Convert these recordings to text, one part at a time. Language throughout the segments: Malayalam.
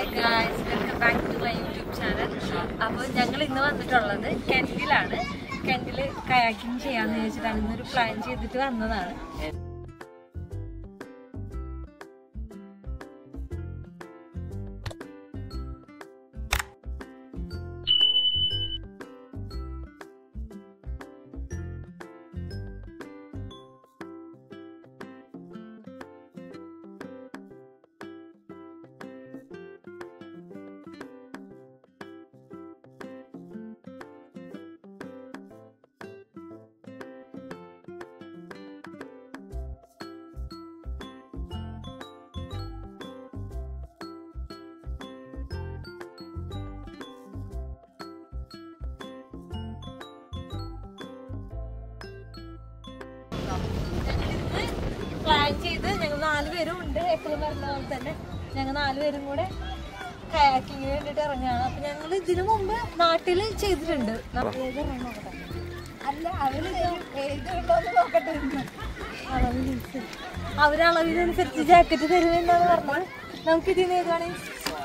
Hi guys welcome back to my YouTube channel അപ്പോൾ ഞങ്ങൾ ഇന്ന് വന്നിട്ടുള്ളത് കെൻഡിലാണ് കെൻഡിൽ കയാക്കിംഗ് ചെയ്യാന്ന് ചോദിച്ചിട്ടാണ് ഇന്നൊരു പ്ലാൻ ചെയ്തിട്ട് വന്നതാണ് പ്ലാൻ ചെയ്ത് ഞങ്ങൾ നാലുപേരും ഉണ്ട് എപ്പോഴും പറഞ്ഞ പോലെ തന്നെ ഞങ്ങൾ നാലുപേരും കൂടെ കയാക്കിങ്ങിന് വേണ്ടിട്ട് ഇറങ്ങുകയാണ് അപ്പൊ ഞങ്ങൾ ഇതിനു മുമ്പ് നാട്ടില് ചെയ്തിട്ടുണ്ട് ന- ഏത് ഇറങ്ങണം നോക്കട്ടെ? അല്ല അവര് എഴുതുണ്ടോന്ന് നോക്കട്ടെ അളവിനനുസരിച്ച് അവര് അളവിനനുസരിച്ച് ജാക്കറ്റ് തരുമെന്നാണ് പറഞ്ഞത് നമുക്ക് ഇതിന് ഏതാണ്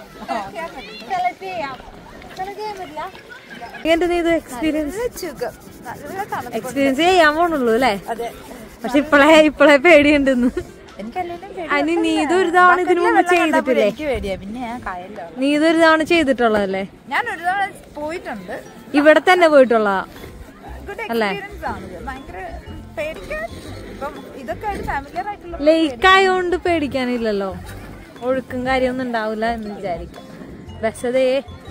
സെലക്ട് ചെയ്യാം സെലക്ട് ചെയ്യാൻ പറ്റില്ല എന്റെ നീ ഇത് എക്സ്പീരിയൻസ് എക്സ്പീരിയൻസ് ചെയ്യാൻ പോണുള്ളൂ അല്ലേ അതെ പക്ഷെ ഇപ്പളെ ഇപ്പളെ പേടിയുണ്ടെന്ന് എനിക്കല്ലെങ്കിലും പേടി. അതിന് നീ ഇതൊരു തവണ ഇതിനു മുമ്പ് വെള്ളം കണ്ടപ്പോൾ ചെയ്തിട്ടില്ലേ എനിക്ക് പേടിയാ പിന്നെ ഞാൻ കായല്ലോ നീ ഇതൊരു തവണ ചെയ്തിട്ടുള്ളതല്ലേ ഞാൻ ഒരു തവണ പോയിട്ടുണ്ട് ഇവിടെ തന്നെ പോയിട്ടുള്ള ഗുഡ് എക്സ്പീരിയൻസ് ആണിത് ഭയങ്കര പേടിക്കാൻ ഇപ്പം ഇതൊക്കെ ഒരു ഫാമിലിയർ ആയിട്ടുള്ള ലേക്ക് ആയതുകൊണ്ട് പേടിക്കാനില്ലല്ലോ ഒഴുക്കും കാര്യമൊന്നും ഉണ്ടാവില്ല എന്ന് വിചാരിക്കാം ബസ്സതേ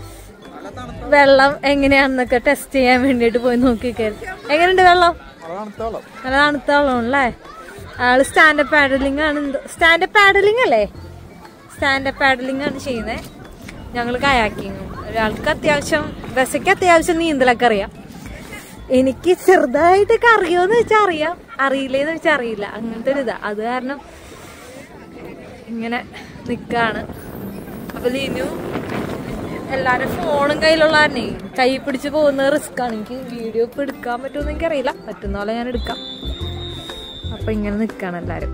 വെള്ളം എങ്ങനെയാണെന്നൊക്കെ ടെസ്റ്റ് ചെയ്യാൻ വേണ്ടിട്ട് പോയി നോക്കിക്കേ എങ്ങനെയുണ്ട് വെള്ളം നല്ല തണുത്ത വെള്ളം അല്ലേ ആള് സ്റ്റാൻഡപ്പ് പാഡലിംഗ് ആണ് സ്റ്റാൻഡപ്പ് പാഡലിംഗ് അല്ലേ സ്റ്റാൻഡപ്പ് പാഡലിംഗ് ആണ് ചെയ്യുന്നത് ഞങ്ങൾ കയാക്കിങ് ഒരാൾക്ക് അത്യാവശ്യം ബസ്സയ്ക്ക് അത്യാവശ്യം നീന്തലൊക്കെ അറിയാം എനിക്ക് ചെറുതായിട്ടൊക്കെ അറിയോന്ന് വെച്ചാൽ അറിയാം അറിയില്ലേന്ന് വെച്ചാൽ അറിയില്ല അങ്ങനത്തെ ഒരു ഇതാ അത് കാരണം ഇങ്ങനെ നിക്കാണ് അപ്പൊ ലീനു എല്ലാരും ഫോണും കയ്യിലുള്ള കാരണേ കൈ പിടിച്ച് പോകുന്ന റിസ്ക് ആണ് എനിക്ക് വീഡിയോ ഇപ്പൊ എടുക്കാൻ പറ്റുമെന്ന് എനിക്ക് അറിയില്ല പറ്റുന്ന പോലെ ഞാൻ എടുക്കാം അപ്പൊ ഇങ്ങനെ നിക്കാണ് എല്ലാരും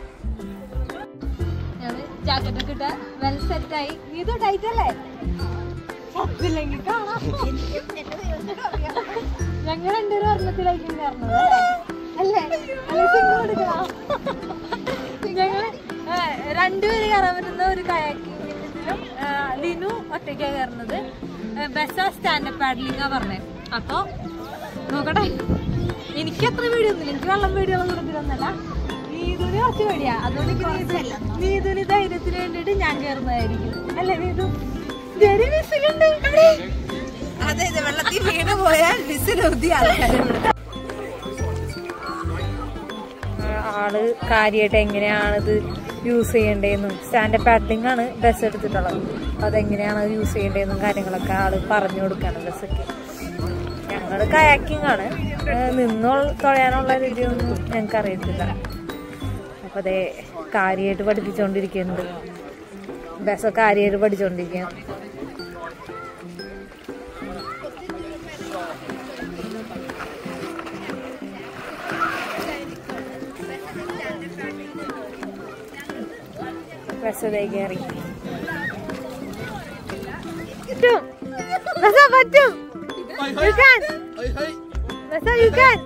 ജാക്കറ്റ് ഒക്കെ ഇട്ട വെൽ സെറ്റ് ആയി നീ ഇത് ടൈറ്റ് അല്ലേ സത്യമില്ലെങ്കിൽ കാണാം ഞങ്ങൾ രണ്ടുപേരും ഒരെണ്ണത്തിലേക്ക് കയറുന്നത് അല്ലേ അല്ലേ സിംഗിൾ എടുക്കണം ഞങ്ങള് ആ, രണ്ടുപേര് കയറാൻ പറ്റുന്ന ഒരു കയാക്കിങ്ങിലും ലിനു ഒറ്റയ്ക്കാണ് കയറുന്നത് ബെസ സ്റ്റാൻഡപ്പ് പാഡലിംഗാ പറഞ്ഞത് അപ്പൊ നോക്കട്ടെ എനിക്ക് അത്ര പേടിയൊന്നുമില്ല എനിക്ക് വെള്ളം പേടിയുള്ള കൂട്ടത്തിലൊന്നല്ല നീതുന് കുറച്ച് പേടിയാ അതുകൊണ്ട് എനിക്ക് നീതു- നീതുന് ധൈര്യത്തിന് വേണ്ടിട്ട് ഞാൻ കയറുന്നതായിരിക്കും അല്ലേ നീതു ചെറിയ വിസിലുണ്ട് ഇവിടെ. അതെ അതെ വെള്ളത്തിൽ വീണ് പോയാൽ വിസിലൊതി ആൾക്കാരുണ്ട് ആള് കാര്യമായിട്ട് എങ്ങനെയാണിത് യൂസ് ചെയ്യേണ്ടതെന്നും സ്റ്റാൻഡപ്പ് പാഡലിംഗ് ആണ് ബസ് എടുത്തിട്ടുള്ളത് അപ്പൊ അതെങ്ങനെയാണ് യൂസ് ചെയ്യേണ്ടതെന്നും കാര്യങ്ങളൊക്കെ ആള് പറഞ്ഞു കൊടുക്കാണ് ബസ്സൊക്കെ ഞങ്ങള് കയാക്കിംഗ് ആണ് ഏഹ് നിന്ന് തുഴയാനുള്ള രീതിയൊന്നും ഞങ്ങൾക്ക് അറിയത്തില്ല അപ്പൊ അതെ കാര്യമായിട്ട് പഠിപ്പിച്ചുകൊണ്ടിരിക്കുന്നുണ്ട് ബസ്സൊക്കെ കാര്യമായിട്ട് പഠിച്ചുകൊണ്ടിരിക്കുകയാണ് ബസ്സതേ കയറി പറ്റും ബസ്സ പറ്റും You can. ബസ്സ you can.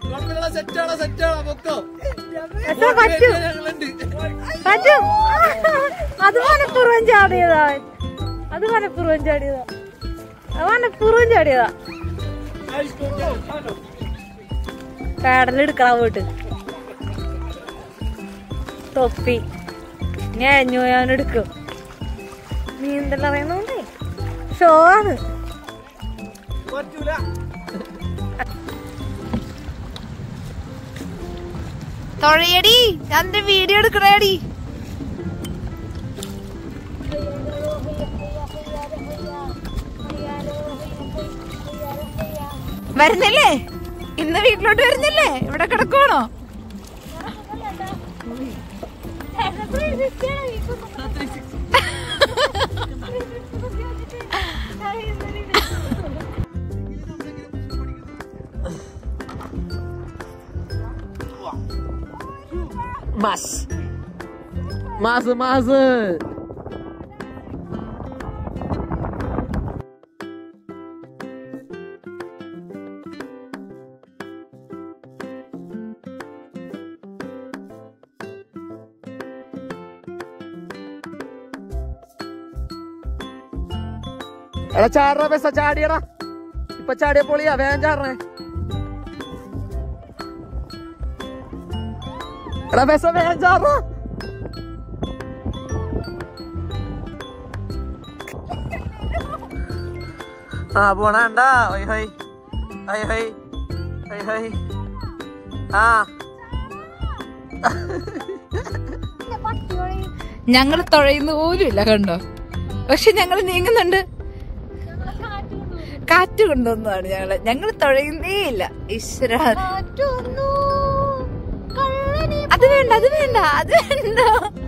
ബസ്സ പറ്റും പറ്റും അത് മനഃപൂർവ്വം ചാടിയതാ അവൻ. അത് മനഃപൂർവ്വം ചാടിയതാ അത് മനഃപൂർവ്വം ചാടിയതാ പാടലെടുക്കണ പോയിട്ട് തൊപ്പി ഞാൻ അഞ്ഞു ഞാൻ എടുക്കും നീന്തൽ അറിയുന്നോണ്ടേ ഷോ ആണ് തൊഴയടി ഞാൻ വീഡിയോ എടുക്കണേടി വരുന്നില്ലേ ഇന്ന് വീട്ടിലോട്ട് വരുന്നില്ലേ ഇവിടെ കിടക്കുവാണോ Mas. Mas, mas. എടാ ചാടറ ബെസ്സ ചാടിയടാ ഇപ്പൊ ചാടിയ പൊളിയാ വേഗം ചാടണേ എടാ ബെസ്സ വേഗം ചാടറ ആ പോണണ്ടാ ഹൈ ഹൈ ഹൈ ഹൈ ഹൈ ഹൈ ആ ഞങ്ങൾ തുഴയുന്ന പോലും ഇല്ല കണ്ടോ പക്ഷെ ഞങ്ങൾ നീങ്ങുന്നുണ്ട് കാറ്റ് കൊണ്ടുവന്നതാണ് ഞങ്ങള് ഞങ്ങൾ തുഴയുന്നേ ഇല്ല ഈശ്വര അത് വേണ്ട അത് വേണ്ട അത് വേണ്ട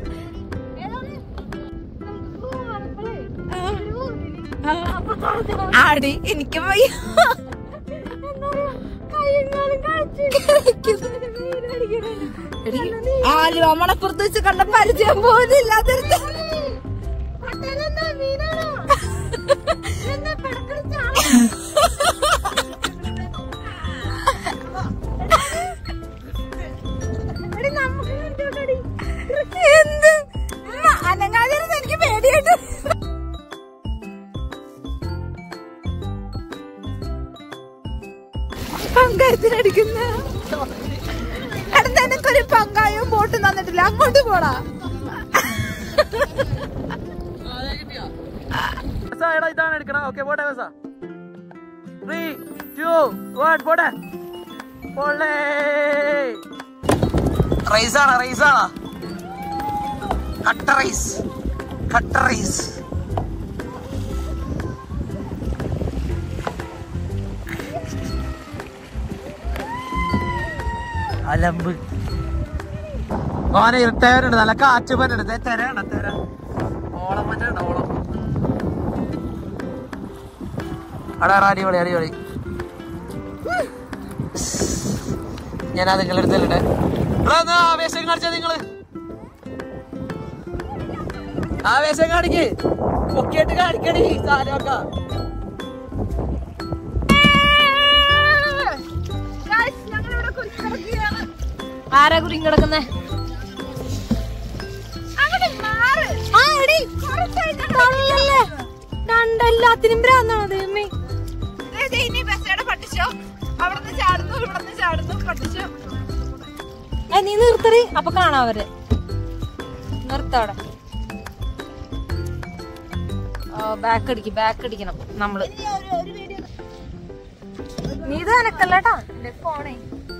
ആടി എനിക്ക് വയ്യ എടി, ആലുവ മണപ്പുറത്ത് വെച്ച് കണ്ട പരിചയം പോലും ഇല്ലാതിരുത്ത എന്ത് ഉമ്മ, അനങ്ങാതിരുന്ന് എനിക്ക് പേടിയായിട്ട് പങ്കായത്തിനടിക്കുന്ന അടുത്ത എനിക്കൊരു പങ്കായോ ബോട്ട് തന്നിട്ടില്ല അങ്ങോട്ട് പോടാ ബെസ്സ എടാ ഇതാണ് എടുക്കണം ഓക്കെ പോട്ടെ ബെസ്സ ത്രീ ടു വൺ പോട്ടെ പോളേ റൈസാണ് റൈസാണ് കട്ട റൈസ് കട്ട റൈസ് അലമ്പ് ഓനെ ഇരുട്ടവരുണ്ട് നല്ല കാറ്റ് പറ്റുന്നുണ്ട് തെരയാണ് തെര ഓളം പറ്റുന്നുണ്ട് ഓളം അടാ അടാ, അടിപൊളി അടിപൊളി ഞാൻ അത് നിങ്ങളുടെ അടുത്തല്ലേ ആവേശം കാണിച്ചാ നിങ്ങള് ആവേശം കാണിക്ക് പൊക്കിയിട്ട് കാണിക്കടി സാധനമൊക്കെ ആരാ കുറിയും കിടക്കുന്നേ ആ, എടി. തള്ളല്ലേ. രണ്ടെല്ലാത്തിനും ഭ്രാന്താണ് ദൈവമേ ഇനി ബസ്സേടെ പഠിച്ചോ അവിടുന്ന് ചാടുന്നു ഇവിടുന്ന് ചാടുന്നു പഠിച്ചോ ഏ, നീ നിർത്തറി അപ്പൊ കാണാം അവര് നിർത്തവിടെ ബാക്ക് അടിക്കും ബാക്ക് അടിക്കണം നമ്മള് നീ ഇത് എനക്കല്ലേട്ടാ എന്റെ ഫോണേ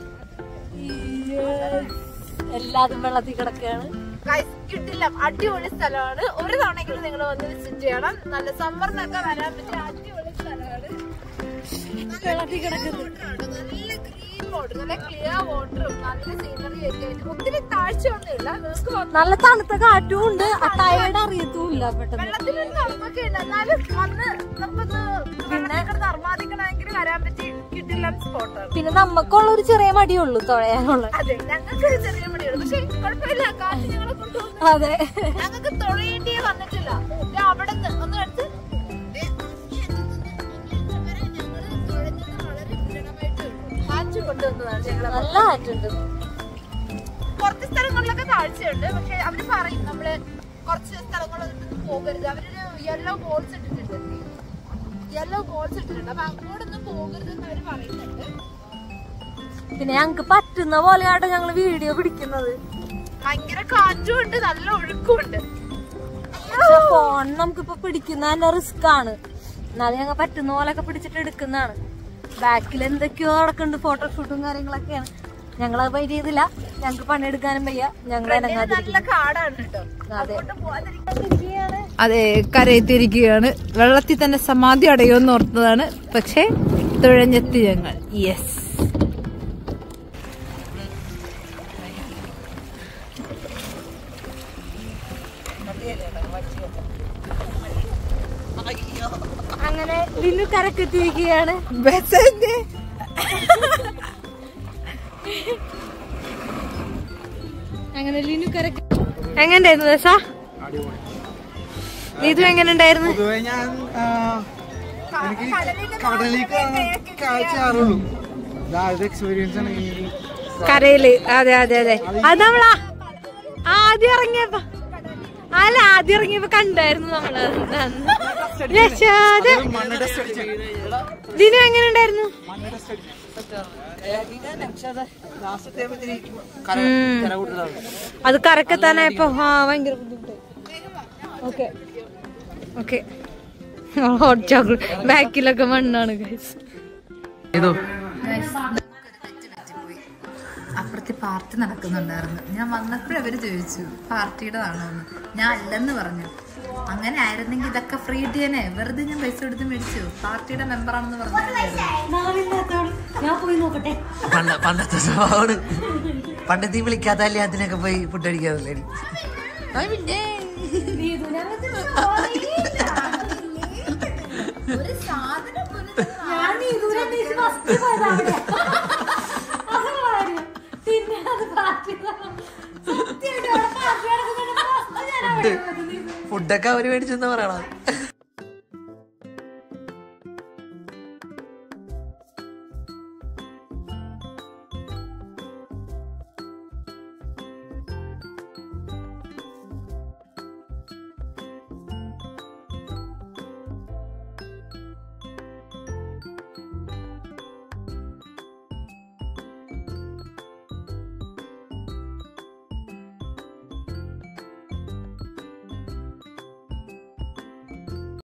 എല്ലാതും വെള്ളത്തിൽ കിടക്കുകയാണ് Guys, കിട്ടില്ല അടിപൊളി സ്ഥലമാണ് ഒരു തവണയെങ്കിലും നിങ്ങൾ വന്ന് വിസിറ്റ് ചെയ്യണം നല്ല സമ്മറിനൊക്കെ വരാൻ പറ്റിയ അടിപൊളി സ്ഥലമാണ് വെള്ളത്തിൽ കിടക്കുന്നു നല്ല ഗ്രീൻ വാട്ടർ നല്ല ക്ലിയർ വാട്ടറും നല്ല സീനറി ഒക്കെ ആയിട്ട് ഒത്തിരി താഴ്ചയൊന്നുമില്ല നിങ്ങൾക്ക് വന്ന് നല്ല തണുത്ത കാറ്റും ഉണ്ട് ആ ടയേർഡ് അറിയത്തുമില്ല പെട്ടെന്ന് വെള്ളത്തിലൊരു തണുപ്പൊക്കെ ഉണ്ട് എന്നാലും വന്ന് നമുക്കൊന്ന് വെള്ളത്തിൽ കിടന്ന് അർമാദിക്കണമെങ്കിൽ വരാൻ പറ്റി കിട്ടില്ല സ്പോട്ടാണ് പിന്നെ നമുക്കുള്ള ഒരു ചെറിയ മടിയുള്ളൂ തുഴയാനുള്ള അതെ ഞങ്ങൾക്ക് ഒരു ചെറിയ മടിയുള്ളൂ പക്ഷെ കുഴപ്പമില്ല കാറ്റ് ഞങ്ങളെ കൊണ്ടുപോകുന്നു അതെ ഞങ്ങൾക്ക് തുഴയേണ്ടി വന്നിട്ടില്ല ദേ അവിടെ നിന്ന് ഒന്ന് എടുത്ത് ദേ അങ്ങേ അറ്റത്തുനിന്ന് അങ്ങേ അറ്റം വരെ ഞങ്ങള് തുഴഞ്ഞത് വളരെ ദൃഢമായിട്ട് കാറ്റ് കൊണ്ടുവന്നതാണ് ഞങ്ങളെ നല്ല കാറ്റുണ്ട് കുറച്ച് സ്ഥലങ്ങളിലൊക്കെ താഴ്ചയുണ്ട് പക്ഷെ അവര് പറയും നമ്മള് കുറച്ച് സ്ഥലങ്ങളൊന്നും പോകരുത് അവരൊരു യെല്ലോ ബോൾസ് ഇട്ടിട്ടുണ്ട് യെല്ലോ ബോൾസ് ഇട്ടിട്ടുണ്ട് അപ്പൊ അങ്ങോട്ടൊന്നും പോകരുത് എന്ന് അവര് പറയുന്നുണ്ട് പിന്നെ ഞങ്ങക്ക് പറ്റുന്ന പോലെയാട്ടോ ഞങ്ങള് വീഡിയോ പിടിക്കുന്നത് ഭയങ്കര കാറ്റും ഉണ്ട് നല്ല ഒഴുക്കും ഉണ്ട് പക്ഷെ ഫോൺ നമുക്കിപ്പൊ പിടിക്കുന്ന തന്നെ റിസ്ക് ആണ് എന്നാലും ഞങ്ങൾ പറ്റുന്ന പോലെയൊക്കെ പിടിച്ചിട്ട് എടുക്കുന്നതാണ് ബാക്കിൽ എന്തൊക്കെയോ നടക്കുന്നുണ്ട് ഫോട്ടോഷൂട്ടും കാര്യങ്ങളൊക്കെയാണ് ഞങ്ങൾ അത് പൈ ചെയ്തില്ല ഞങ്ങക്ക് പണിയെടുക്കാനും വയ്യ ഞങ്ങൾ നല്ല കാടാണ് കേട്ടോ അതെ അതെ കരയെത്തിയിരിക്കുകയാണ് വെള്ളത്തിൽ തന്നെ സമാധി അടയുമെന്ന് ഓർത്തതാണ് പക്ഷെ തുഴഞ്ഞെത്തി ഞങ്ങൾ യെസ് അങ്ങനെ ലിനു കരക്കെത്തിയിരിക്കുകയാണ് ബസ്സിന്റെ അങ്ങനെ ലിനു കരക്ക് എങ്ങനെയായിരുന്നു ദശ ഇത് എങ്ങനെ ഉണ്ടായിരുന്നു പൊതുവെ ഞാൻ ആ, എനിക്ക് കടലിലേക്ക് കാഴ്ചയാറുള്ളൂ ഇതായത് എക്സ്പീരിയൻസ് ആണ് ഈ ഒരു കരയില് അതെ അതെ അതെ അത് നമ്മളാ ആദ്യം ഇറങ്ങിയപ്പോ അല്ല ആദ്യം ഇറങ്ങിയപ്പോ കണ്ടായിരുന്നു നമ്മള് അന്ന്. രക്ഷാത മണ്ണ് ടെസ്റ്റ് അടിച്ചു ദിനം എങ്ങനെ ഉണ്ടായിരുന്നു മണ്ണ് ടെസ്റ്റ് അടിച്ചു അത് കറക്കെത്താനായപ്പോ ആ ഭയങ്കര ബുദ്ധിമുട്ടായി ഓക്കെ ഓക്കെ ഹോട്ട് ചോക്ലേറ്റ് ബാക്കിലൊക്കെ മണ്ണാണ് ഗൈസ് ഇതോ അപ്പുറത്തെ പാർട്ടി നടക്കുന്നുണ്ടായിരുന്നു ഞാൻ വന്നപ്പോഴേ അവര് ചോദിച്ചു പാർട്ടിയുടെതാണോ എന്ന് ഞാൻ അല്ലെന്ന് പറഞ്ഞു അങ്ങനെ ആയിരുന്നെങ്കിൽ ഇതൊക്കെ ഫ്രീ ചെയ്യാനേ വെറുതെ ഞാൻ പൈസ കൊടുത്ത് മേടിച്ചു പാർട്ടിയുടെ മെമ്പറാണെന്ന് പറഞ്ഞു ഞാൻ പോയി നോക്കട്ടെ പണ്ട പണ്ടത്തെ സ്വഭാവമാണ് പണ്ടത്തെ ഈ വിളിക്കാത്ത കല്യാണത്തിനൊക്കെ പോയി ഫുഡ് അടിക്കാറില്ലേ ഒരു സാധനം പോലും പിന്നെ അത് പാർട്ടി ഫുഡൊക്കെ അവര് മേടിച്ചെന്ന് പറയണത്